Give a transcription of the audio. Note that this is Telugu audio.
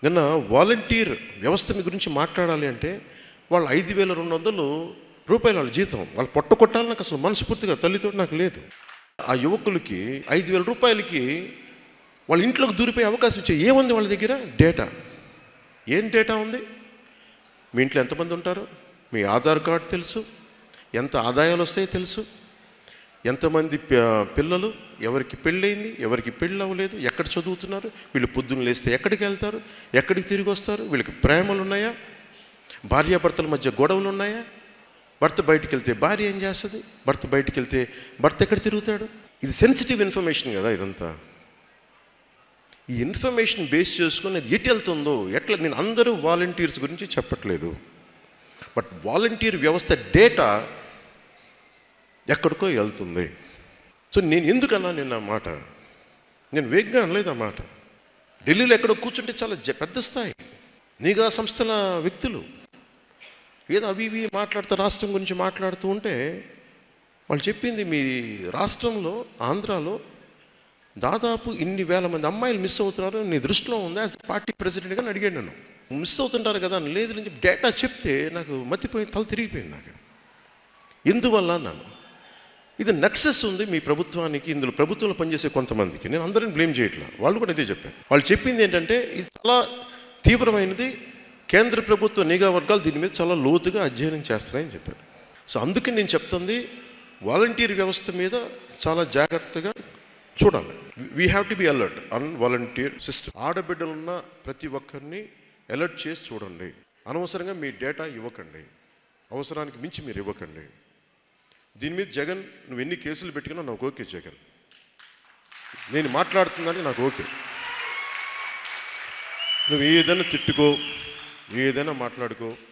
నిన్న వాలంటీర్ వ్యవస్థ గురించి మాట్లాడాలి అంటే వాళ్ళు ఐదు వేల రెండు వందలు రూపాయల వాళ్ళ జీతం వాళ్ళు పొట్ట కొట్టాలని నాకు అసలు మనస్ఫూర్తిగా తల్లితో నాకు లేదు ఆ యువకులకి ఐదు వేల రూపాయలకి వాళ్ళ ఇంట్లోకి దూరిపోయే అవకాశం ఇచ్చే ఏముంది వాళ్ళ దగ్గర డేటా ఏం డేటా ఉంది మీ ఇంట్లో ఎంతమంది ఉంటారు మీ ఆధార్ కార్డు తెలుసు ఎంత ఆదాయాలు వస్తాయో తెలుసు ఎంతమంది ప- పిల్లలు ఎవరికి పెళ్ళయింది ఎవరికి పెళ్ళి అవ్వలేదు ఎక్కడ చదువుతున్నారు వీళ్ళు పొద్దున్న లేస్తే ఎక్కడికి వెళ్తారు ఎక్కడికి తిరిగి వస్తారు వీళ్ళకి ప్రేమలు ఉన్నాయా భార్యాభర్తల మధ్య గొడవలు ఉన్నాయా భర్త బయటికి వెళ్తే భార్య ఏం చేస్తుంది భర్త బయటికి వెళ్తే భర్త ఎక్కడ తిరుగుతాడు ఇది సెన్సిటివ్ ఇన్ఫర్మేషన్ కదా ఇదంతా ఈ ఇన్ఫర్మేషన్ బేస్ చేసుకొని అది ఎటు వెళ్తుందో ఎట్లా నేను అందరూ వాలంటీర్స్ గురించి చెప్పట్లేదు బట్ వాలంటీర్ వ్యవస్థ డేటా ఎక్కడికో వెళ్తుంది సో నేను ఎందుకన్నా నిన్న ఆ మాట నేను వేగ్గా అనలేదు ఆ మాట ఢిల్లీలో ఎక్కడో కూర్చుంటే చాలా జ- పెద్ద స్థాయి నిఘా సంస్థల వ్యక్తులు ఏదో అవి ఇవి మాట్లాడుతూ రాష్ట్రం గురించి మాట్లాడుతూ ఉంటే వాళ్ళు చెప్పింది మీ రాష్ట్రంలో ఆంధ్రాలో దాదాపు ఇన్ని వేల మంది అమ్మాయిలు మిస్ అవుతున్నారు నీ దృష్టిలో ఉందా యాజ్ పార్టీ ప్రెసిడెంట్గా అని అడిగాను నన్ను మిస్ అవుతుంటారు కదా అని లేదు అని చెప్పి డేటా చెప్తే నాకు మతిపోయి తల తిరిగిపోయింది నాకు ఎందువల్ల అన్నాను ఇది నక్సెస్ ఉంది మీ ప్రభుత్వానికి ఇందులో ప్రభుత్వంలో పనిచేసే కొంతమందికి నేను అందరిని బ్లేమ్ చేయట్లా వాళ్ళు కూడా ఇదే చెప్పారు వాళ్ళు చెప్పింది ఏంటంటే ఇది చాలా తీవ్రమైనది కేంద్ర ప్రభుత్వ నిఘా వర్గాలు దీని మీద చాలా లోతుగా అధ్యయనం చేస్తున్నాయని చెప్పారు సో అందుకని నేను చెప్తుంది వాలంటీర్ వ్యవస్థ మీద చాలా జాగ్రత్తగా చూడాలి we have to be alert on volunteer system ఆడబిడ్డలున్న ప్రతి ఒక్కరిని అలర్ట్ చేసి చూడండి అనవసరంగా మీ డేటా ఇవ్వకండి అవసరానికి మించి మీరు ఇవ్వకండి దీని మీద జగన్ నువ్వు ఎన్ని కేసులు పెట్టుకున్నా నాకు ఓకే జగన్ నేను మాట్లాడుతుందని నాకు ఓకే నువ్వు ఏదైనా తిట్టుకో ఏదైనా మాట్లాడుకో